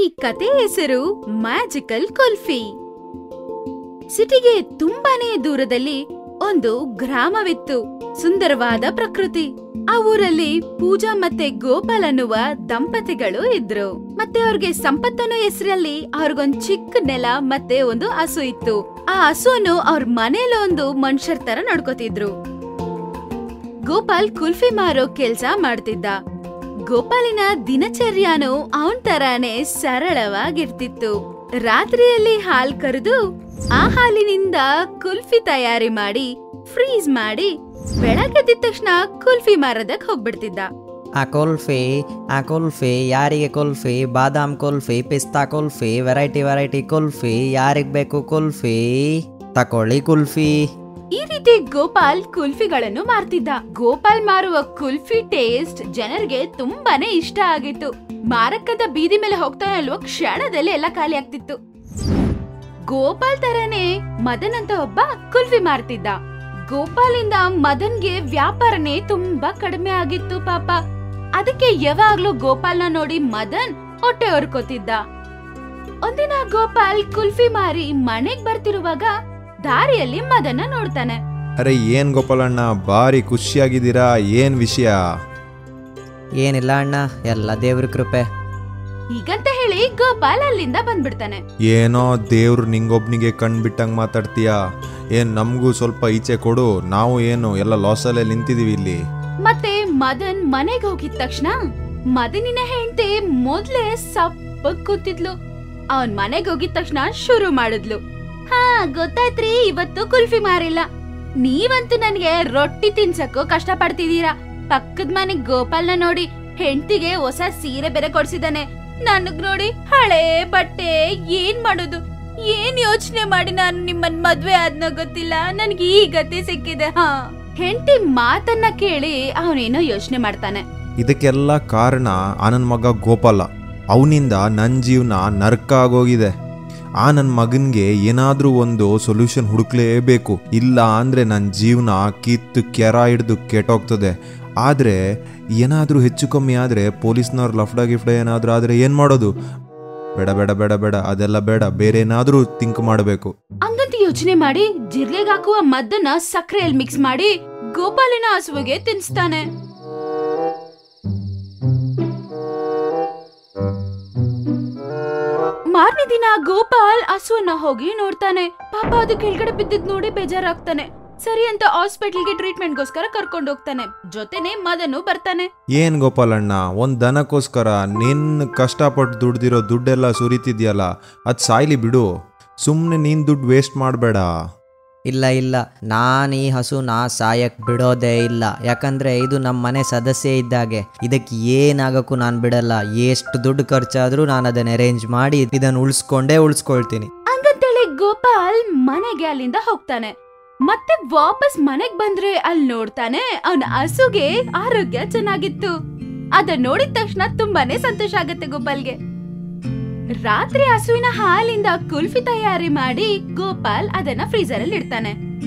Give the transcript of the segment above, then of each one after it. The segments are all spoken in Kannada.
ಕತೆ ಹೆಸರು ಮ್ಯಾಜಿಕಲ್ ಕುಲ್ಫಿ ಸಿಟಿಗೆ ತುಂಬಾನೇ ದೂರದಲ್ಲಿ ಒಂದು ಗ್ರಾಮವಿತ್ತು ಸುಂದರವಾದ ಪ್ರಕೃತಿ ಆ ಊರಲ್ಲಿ ಪೂಜಾ ಮತ್ತೆ ಗೋಪಾಲ್ ಅನ್ನುವ ದಂಪತಿಗಳು ಇದ್ರು ಮತ್ತೆ ಅವ್ರಿಗೆ ಸಂಪತ್ತನ್ನು ಹೆಸರಲ್ಲಿ ಅವ್ರಿಗೊಂದ್ ಚಿಕ್ಕ ನೆಲ ಮತ್ತೆ ಒಂದು ಹಸು ಇತ್ತು ಆ ಹಸುವನ್ನು ಅವ್ರ ಮನೇಲಿ ಒಂದು ಮನುಷ್ಯರ್ ತರ ನಡ್ಕೋತಿದ್ರು ಗೋಪಾಲ್ ಕುಲ್ಫಿ ಮಾರೋ ಕೆಲ್ಸ ಮಾಡ್ತಿದ್ದ ಗೋಪಾಲಿನ ದಿನಚರ್ಯಾನು ಅವನ್ ತರಾನೇ ಸರಳವಾಗಿರ್ತಿತ್ತು ರಾತ್ರಿಯಲ್ಲಿ ಹಾಲ್ ಕರೆದು ಆ ಹಾಲಿನಿಂದ ಕುಲ್ಫಿ ತಯಾರಿ ಮಾಡಿ ಫ್ರೀಸ್ ಮಾಡಿ ಬೆಳಗ್ಗೆದ್ದ ತಕ್ಷಣ ಕುಲ್ಫಿ ಮಾರೋದಕ್ ಹೋಗ್ಬಿಡ್ತಿದ್ದ ಆ ಕುಲ್ಫಿ ಆ ಕುಲ್ಫಿ ಯಾರಿಗೆ ಕುಲ್ಫಿ ಬಾದಾಮ್ ಕುಲ್ಫಿ ಪಿಸ್ತಾ ಕುಲ್ಫಿ ವೆರೈಟಿ ವೆರೈಟಿ ಕುಲ್ಫಿ ಯಾರಿಗ್ ಬೇಕು ಕುಲ್ಫಿ ತಕೊಳ್ಳಿ ಕುಲ್ಫಿ ಈ ರೀತಿ ಗೋಪಾಲ್ ಕುಲ್ಫಿಗಳನ್ನು ಮಾರ್ತಿದ್ದ ಗೋಪಾಲ್ ಮಾರುವ ಕುಲ್ಫಿ ಟೇಸ್ಟ್ ಜನರಿಗೆ ತುಂಬಾನೇ ಇಷ್ಟ ಆಗಿತ್ತು ಮಾರಕ್ಕದ ಬೀದಿ ಮೇಲೆ ಹೋಗ್ತಾನೆ ಅಲ್ವಾ ಕ್ಷಣದಲ್ಲಿ ಎಲ್ಲ ಖಾಲಿ ಆಗ್ತಿತ್ತು ಗೋಪಾಲ್ ತರನೇ ಮದನ್ ಅಂತ ಒಬ್ಬ ಕುಲ್ಫಿ ಮಾರ್ತಿದ್ದ ಗೋಪಾಲಿಂದ ಮದನ್ಗೆ ವ್ಯಾಪಾರನೇ ತುಂಬಾ ಕಡಿಮೆ ಆಗಿತ್ತು ಪಾಪ ಅದಕ್ಕೆ ಯಾವಾಗ್ಲೂ ಗೋಪಾಲ್ನ ನೋಡಿ ಮದನ್ ಹೊಟ್ಟೆ ಹೊರ್ಕೋತಿದ್ದ ಒಂದಿನ ಗೋಪಾಲ್ ಕುಲ್ಫಿ ಮಾರಿ ಮನೆಗ್ ಬರ್ತಿರುವಾಗ ದಾರಿಯಲ್ಲಿ ಮದನ್ನ ನೋಡ್ತಾನೆ ಅರೆ ಏನ್ ಗೋಪಾಲಣ್ಣ ಭಾರಿ ಖುಷಿಯಾಗಿದ್ದೀರಾ ಏನ್ ವಿಷಯ ಏನಿಲ್ಲ ಅಣ್ಣ ಎಲ್ಲ ದೇವ್ರ ಕೃಪೆ ಹೀಗಂತ ಹೇಳಿ ಗೋಪಾಲ್ ಅಲ್ಲಿಂದ ಬಂದ್ಬಿಡ್ತಾನೆ ಏನೋ ದೇವ್ರು ನಿಂಗೊಬ್ನಿಗೆ ಕಣ್ಬಿಟ್ಟಂಗ್ ಮಾತಾಡ್ತೀಯಾ ಏನ್ ನಮಗೂ ಸ್ವಲ್ಪ ಈಚೆ ಕೊಡು ನಾವು ಏನು ಎಲ್ಲ ಲಾಸಲ್ಲೇ ನಿಂತಿದೀವಿ ಇಲ್ಲಿ ಮತ್ತೆ ಮದನ್ ಮನೆಗ್ ಹೋಗಿದ ತಕ್ಷಣ ಮದನಿನ ಹೆಂಡತಿ ಮೊದ್ಲೇ ಸಪ್ಪಗ್ ಕೂತಿದ್ಲು ಅವನ್ ಮನೆಗ್ ಹೋಗಿದ ತಕ್ಷಣ ಶುರು ಮಾಡಿದ್ಲು ಹಾ ಗೊತ್ತಾಯ್ತ್ರಿ ಇವತ್ತು ಕುಲ್ಫಿ ಮಾರಿಲ್ಲ ನೀವಂತೂ ನನ್ಗೆ ರೊಟ್ಟಿ ತಿನ್ಸಕ್ಕೂ ಕಷ್ಟ ಪಡ್ತಿದೀರಾ ಪಕ್ಕದ ಮನೆ ಗೋಪಾಲ್ನ ನೋಡಿ ಹೆಂಡತಿಗೆ ಹೊಸ ಸೀರೆ ಬೇರೆ ಕೊಡ್ಸಿದಾನೆ ನನಗ್ ನೋಡಿ ಹಳೆ ಬಟ್ಟೆ ಏನ್ ಮಾಡೋದು ಏನ್ ಯೋಚನೆ ಮಾಡಿ ನಾನು ನಿಮ್ಮನ್ ಮದ್ವೆ ಆದ್ನೋ ಗೊತ್ತಿಲ್ಲ ನನ್ಗೆ ಈ ಗತಿ ಸಿಕ್ಕಿದೆ ಹಾ ಹೆಂಡತಿ ಮಾತನ್ನ ಕೇಳಿ ಅವನೇನೋ ಯೋಚನೆ ಮಾಡ್ತಾನೆ ಇದಕ್ಕೆಲ್ಲ ಕಾರಣ ಆ ನನ್ನ ಮಗ ಗೋಪಾಲ ಅವನಿಂದ ನನ್ನ ಜೀವನ ನರ್ಕ ಆಗೋಗಿದೆ ಆ ನನ್ನ ಮಗನಿಗೆ ಏನಾದರೂ ಒಂದು ಸೊಲ್ಯೂಷನ್ ಹುಡುಕ್ಲೇಬೇಕು ಇಲ್ಲ ಅಂದರೆ ನನ್ನ ಜೀವನ ಕಿತ್ತು ಕೆರ ಹಿಡ್ದು ಕೆಟ್ಟೋಗ್ತದೆ ಆದರೆ ಏನಾದರೂ ಹೆಚ್ಚು ಕಮ್ಮಿ ಆದರೆ ಪೊಲೀಸ್ನವ್ರು ಲಫ್ಡ ಗಿಫ್ಡ ಏನಾದರೂ ಆದರೆ ಏನು ಮಾಡೋದು ಬೇಡ ಬೇಡ ಬೇಡ ಬೇಡ ಅದೆಲ್ಲ ಬೇಡ ಬೇರೆ ಏನಾದರೂ ಥಿಂಕ್ ಮಾಡಬೇಕು ಹಂಗಂತ ಯೋಚನೆ ಮಾಡಿ ಜಿರ್ಲೆಗ್ ಹಾಕುವ ಮದ್ದನ್ನ ಸಕ್ಕರೆಯಲ್ಲಿ ಮಿಕ್ಸ್ ಮಾಡಿ ಗೋಪಾಲಿನ ಹಸುವಿಗೆ ತಿನ್ಸ್ತಾನೆ ಮಾರನೇ ದಿನ ಗೋಪಾಲ್ ಹಸುವನ್ನ ಹೋಗಿ ನೋಡ್ತಾನೆ ಪಾಪ ಅದು ಕೆಳಗಡೆ ಬಿದ್ದಿದ್ ನೋಡಿ ಬೇಜಾರಾಗ್ತಾನೆ ಸರಿ ಅಂತ ಹಾಸ್ಪಿಟಲ್ಗೆ ಟ್ರೀಟ್ಮೆಂಟ್ಗೋಸ್ಕರ ಕರ್ಕೊಂಡು ಹೋಗ್ತಾನೆ ಜೊತೆನೆ ಮದನು ಬರ್ತಾನೆ ಏನು ಗೋಪಾಲಣ್ಣ ಒಂದು ದನಕ್ಕೋಸ್ಕರ ನಿನ್ನ ಕಷ್ಟಪಟ್ಟು ದುಡ್ದಿರೋ ದುಡ್ಡೆಲ್ಲ ಸುರಿತಿದ್ಯಲ್ಲ ಅದು ಸಾಯ್ಲಿ ಬಿಡು ಸುಮ್ಮನೆ ನೀನು ದುಡ್ಡು ವೇಸ್ಟ್ ಮಾಡಬೇಡ ಇಲ್ಲ ಇಲ್ಲ ನಾನು ಈ ಹಸುನ ಸಾಯಕ್ ಬಿಡೋದೇ ಇಲ್ಲ ಯಾಕಂದ್ರೆ ಇದು ನಮ್ಮ ಮನೆ ಸದಸ್ಯ ಇದ್ದಾಗೆ ಇದಕ್ಕೆ ಏನಾಗಕ್ಕೂ ನಾನು ಬಿಡಲ್ಲ ಎಷ್ಟು ದುಡ್ಡು ಖರ್ಚಾದ್ರೂ ನಾನು ಅದನ್ನ ಅರೇಂಜ್ ಮಾಡಿ ಇದನ್ನು ಉಳಿಸ್ಕೊಂಡೇ ಉಳಿಸ್ಕೊಳ್ತೀನಿ ಹಂಗಂತೇಳಿ ಗೋಪಾಲ್ ಮನೆಗೆ ಅಲ್ಲಿಂದ ಹೋಗ್ತಾನೆ ಮತ್ತೆ ವಾಪಸ್ ಮನೆಗ್ ಬಂದ್ರೆ ಅಲ್ಲಿ ನೋಡ್ತಾನೆ ಅವನ ಹಸುಗೆ ಆರೋಗ್ಯ ಚೆನ್ನಾಗಿತ್ತು ಅದನ್ನ ನೋಡಿದ ತಕ್ಷಣ ತುಂಬಾನೇ ಸಂತೋಷ ಆಗತ್ತೆ ಗೋಪಾಲ್ಗೆ ರಾತ್ರಿ ಹಸುವಿನ ಹಾಲಿಂದ ಕುಲ್ಫಿ ತಯಾರಿ ಮಾಡಿ ಗೋಪಾಲ್ ಅದನ್ನ ಫ್ರೀಜರ್ ಅಲ್ಲಿ ಇಡ್ತಾನೆ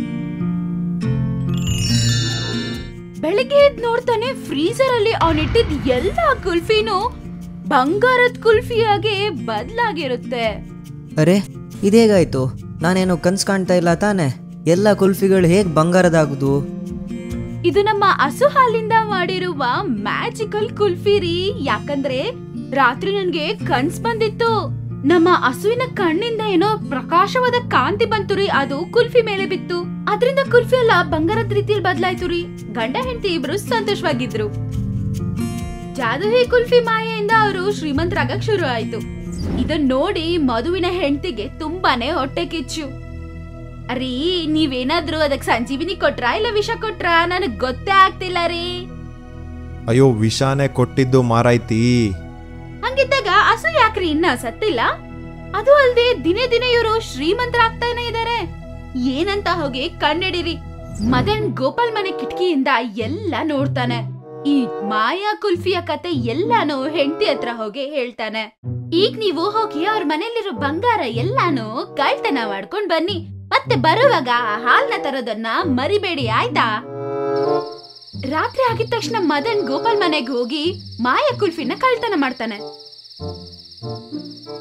ಬೆಳಿಗ್ಗೆ ಎದ್ದು ನೋಡ್ತಾನೆ ಫ್ರೀಜರ್ ಅಲ್ಲಿ ಅವನಿಟ್ಟಿದ್ ಎಲ್ಲಾ ಕುಲ್ಫಿನೂ ಬಂಗಾರದ ಕುಲ್ಫಿಯಾಗಿ ಬದಲಾಗಿರುತ್ತೆ ಅರೆ ಇದೇಗಾಯ್ತು ನಾನೇನು ಕನ್ಸ್ ಕಾಣ್ತಾ ಇಲ್ಲ ತಾನೆ ಎಲ್ಲ ಕುಲ್ಫಿಗಳು ಹೇಗೆ ಬಂಗಾರದಾಗುದು ಇದು ನಮ್ಮ ಹಸು ಹಾಲಿಂದ ಮಾಡಿರುವ ಮ್ಯಾಜಿಕಲ್ ಕುಲ್ಫಿ ರೀ ಯಾಕಂದ್ರೆ ರಾತ್ರಿ ನನ್ಗೆ ಕನ್ಸ್ ಬಂದಿತ್ತು ನಮ್ಮ ಹಸುವಿನ ಕಣ್ಣಿಂದ ಏನೋ ಪ್ರಕಾಶವಾದ ಕಾಂತಿ ಬಂತು ರೀ ಅದು ಕುಲ್ಫಿ ಮೇಲೆ ಬಿತ್ತು ಅದರಿಂದ ಕುಲ್ಫಿ ಎಲ್ಲ ಬಂಗಾರದ ರೀತಿಯಲ್ಲಿ ಬದಲಾಯ್ತು ರೀ ಗಂಡ ಹೆಂಡತಿ ಇಬ್ರು ಸಂತೋಷವಾಗಿದ್ರು ಜಾದುಹಿ ಕುಲ್ಫಿ ಮಾಯೆಯಿಂದ ಅವರು ಶ್ರೀಮಂತರಾಗಕ್ ಶುರು ಆಯ್ತು ಇದನ್ ನೋಡಿ ಮಧುವಿನ ಹೆಂಡತಿಗೆ ತುಂಬಾನೇ ಹೊಟ್ಟೆ ಕಿಚ್ಚು ರೀ ನೀವೇನಾದ್ರೂ ಅದಕ್ ಸಂಜೀವಿನಿ ಕೊಟ್ರಾ ಇಲ್ಲ ವಿಷ ಕೊಟ್ರಾ ನನಗ್ ಗೊತ್ತೇ ಆಗ್ತಿಲ್ಲ ರೀ ಅಯ್ಯೋ ವಿಷಾನೇ ಕೊಟ್ಟಿದ್ದು ಮಾರಾಯ್ತಿ ಹಂಗಿದ್ದಾಗ ಹಸು ಯಾಕ್ರಿ ಇನ್ನ ಸತ್ತಿಲ್ಲ ಅದು ಅಲ್ದೆ ದಿನೇ ದಿನೇ ಇವರು ಶ್ರೀಮಂತರಾಗ್ತಾನೆ ಇದಾರೆ ಏನಂತ ಹೋಗಿ ಕಣ್ಣಿಡಿರಿ ಮದನ್ ಗೋಪಾಲ್ ಮನೆ ಕಿಟಕಿಯಿಂದ ಎಲ್ಲ ನೋಡ್ತಾನೆ ಈ ಮಾಯಾ ಕುಲ್ಫಿಯ ಕತೆ ಎಲ್ಲಾನು ಹೆಂಡತಿ ಹತ್ರ ಹೋಗಿ ಹೇಳ್ತಾನೆ ಈಗ ನೀವು ಹೋಗಿ ಅವ್ರ ಮನೇಲಿರೋ ಬಂಗಾರ ಎಲ್ಲಾನು ಕಳ್ತನ ಮಾಡ್ಕೊಂಡ್ ಬನ್ನಿ ಮತ್ತೆ ಬರುವಾಗ ಆ ಹಾಲ್ನ ತರೋದನ್ನ ಮರಿಬೇಡಿ ಆಯ್ತಾ ರಾತ್ರಿ ಆಗಿದ ತಕ್ಷಣ ಮದನ್ ಗೋಪಾಲ್ ಮನೆಗೆ ಹೋಗಿ ಮಾಯಾ ಕುಲ್ಫಿನ ಕಳ್ತನ ಮಾಡ್ತಾನೆ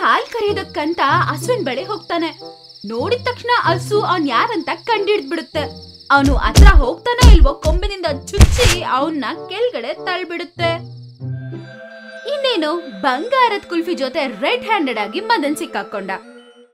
ಹಾಲ್ ಕರೆಯೋದಕ್ಕಂತ ಹಸುವಿನ ಬಳಿ ಹೋಗ್ತಾನೆ ನೋಡಿದ ತಕ್ಷಣ ಹಸು ಅವ್ನ್ ಯಾರಂತ ಕಂಡಿಡ್ದ್ ಬಿಡುತ್ತೆ ಅವನು ಹತ್ರ ಹೋಗ್ತಾನೆ ಇಲ್ವೋ ಕೊಂಬಿನಿಂದ ಚುಚ್ಚಿ ಅವನ್ನ ಕೆಳಗಡೆ ತಳ್ಬಿಡುತ್ತೆ ಇನ್ನೇನು ಬಂಗಾರದ ಕುಲ್ಫಿ ಜೊತೆ ರೆಡ್ ಹ್ಯಾಂಡೆಡ್ ಆಗಿ ಮದನ್ ಸಿಕ್ಕಾಕೊಂಡ